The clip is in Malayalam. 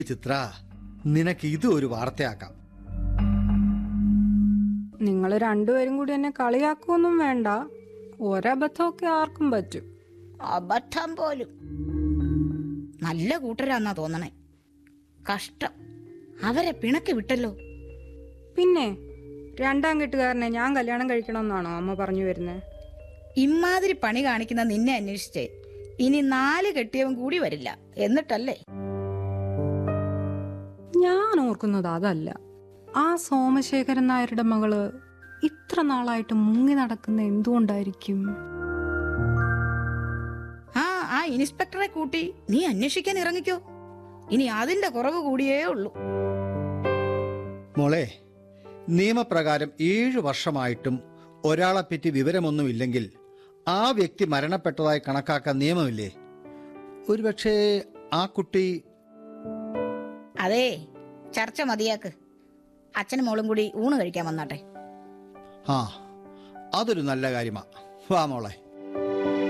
ചിത്ര നിനക്ക് ഇത് ഒരു വാർത്തയാക്കാം നിങ്ങൾ രണ്ടുപേരും കൂടി എന്നെ കളിയാക്കുമൊന്നും വേണ്ട ഒരബദ്ധമൊക്കെ ആർക്കും പറ്റും അബദ്ധം പോലും നല്ല കൂട്ടരാന്നാ തോന്നണേ കഷ്ടം അവരെ പിണക്കി വിട്ടല്ലോ പിന്നെ രണ്ടാം കെട്ടുകാരനെ ഞാൻ കല്യാണം കഴിക്കണമെന്നാണോ അമ്മ പറഞ്ഞു വരുന്നത് ഇമാതിരി പണി കാണിക്കുന്ന നിന്നെ അന്വേഷിച്ചേ ഇനി നാല് കെട്ടിയവൻ കൂടി വരില്ല എന്നിട്ടല്ലേ ഞാൻ ഓർക്കുന്നത് അതല്ല ആ സോമശേഖരൻ നായരുടെ മകള് ഇത്ര നാളായിട്ട് മുങ്ങി നടക്കുന്ന എന്തുകൊണ്ടായിരിക്കും ആ ആ ഇൻസ്പെക്ടറെ കൂട്ടി നീ അന്വേഷിക്കാൻ ഇറങ്ങിക്കോ ഇനി അതിന്റെ കുറവ് കൂടിയേ ഉള്ളൂ മോളെ നിയമപ്രകാരം ഏഴു വർഷമായിട്ടും ഒരാളെപ്പറ്റി വിവരമൊന്നുമില്ലെങ്കിൽ ആ വ്യക്തി മരണപ്പെട്ടതായി കണക്കാക്കാൻ നിയമമില്ലേ ഒരുപക്ഷേ ആ കുട്ടി അതേ ചർച്ച മതിയാക്ക് അച്ഛനും മോളും കൂടി ഊണ് കഴിക്കാൻ വന്നാട്ടെ ആ അതൊരു നല്ല കാര്യമാ വാ മോളെ